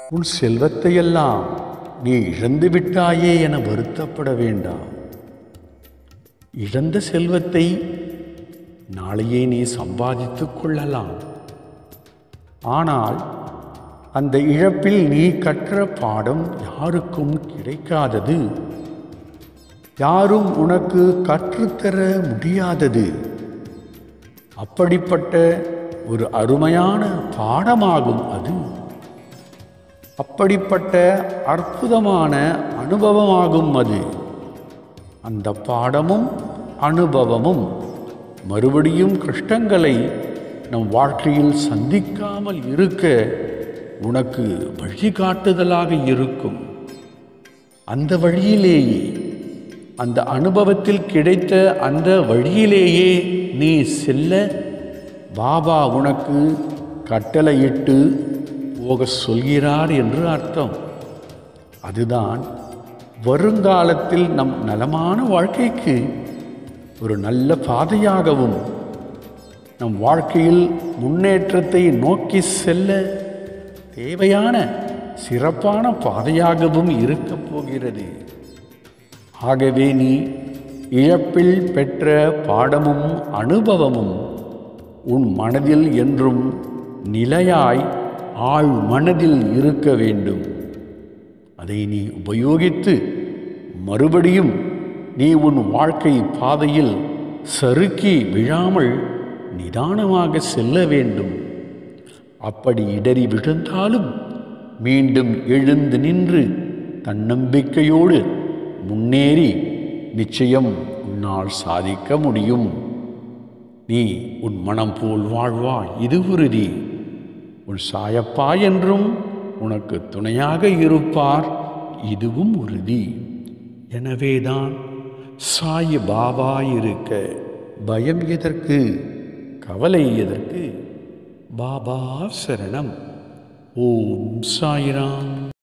உன் செல்வத்தையெல்லாம் நீ இழந்து விட்டாயே என வருத்தப்பட வேண்டாம் இழந்த செல்வத்தை நாளையே நீ சம்பாதித்துக் கொள்ளலாம் ஆனால் அந்த இழப்பில் நீ கற்ற பாடம் யாருக்கும் கிடைக்காதது யாரும் உனக்கு கற்றுத்தர முடியாதது அப்படிப்பட்ட ஒரு அருமையான பாடமாகும் அது அப்படிப்பட்ட அற்புதமான அனுபவமாகும் அது அந்த பாடமும் அனுபவமும் மறுபடியும் கஷ்டங்களை நம் வாழ்க்கையில் சந்திக்காமல் இருக்க உனக்கு வழிகாட்டுதலாக இருக்கும் அந்த வழியிலேயே அந்த அனுபவத்தில் கிடைத்த அந்த வழியிலேயே நீ செல்ல பாபா உனக்கு கட்டளையிட்டு போக சொல்கிறார் என்று அர்த்தம் அதுதான் வருங்காலத்தில் நம் நலமான வாழ்க்கைக்கு ஒரு நல்ல பாதையாகவும் நம் வாழ்க்கையில் முன்னேற்றத்தை நோக்கி செல்ல தேவையான சிறப்பான பாதையாகவும் இருக்கப் போகிறது ஆகவே நீ இழப்பில் பெற்ற பாடமும் அனுபவமும் உன் மனதில் என்றும் நிலையாய் ஆழ் மனதில் இருக்க வேண்டும் அதை நீ உபயோகித்து மறுபடியும் நீ உன் வாழ்க்கை பாதையில் சறுக்கி விழாமல் நிதானமாக செல்ல வேண்டும் அப்படி இடறி விழுந்தாலும் மீண்டும் எழுந்து நின்று தன்னம்பிக்கையோடு முன்னேறி நிச்சயம் உன்னால் சாதிக்க முடியும் நீ உன் மனம் போல் வாழ்வாய் இது உறுதி உன் சாயப்பா என்றும் உனக்கு துணையாக இருப்பார் இதுவும் உறுதி எனவேதான் சாய் பாபா இருக்க பயம் எதற்கு கவலை எதற்கு பாபா சரணம் ஓம் சாய்ராம்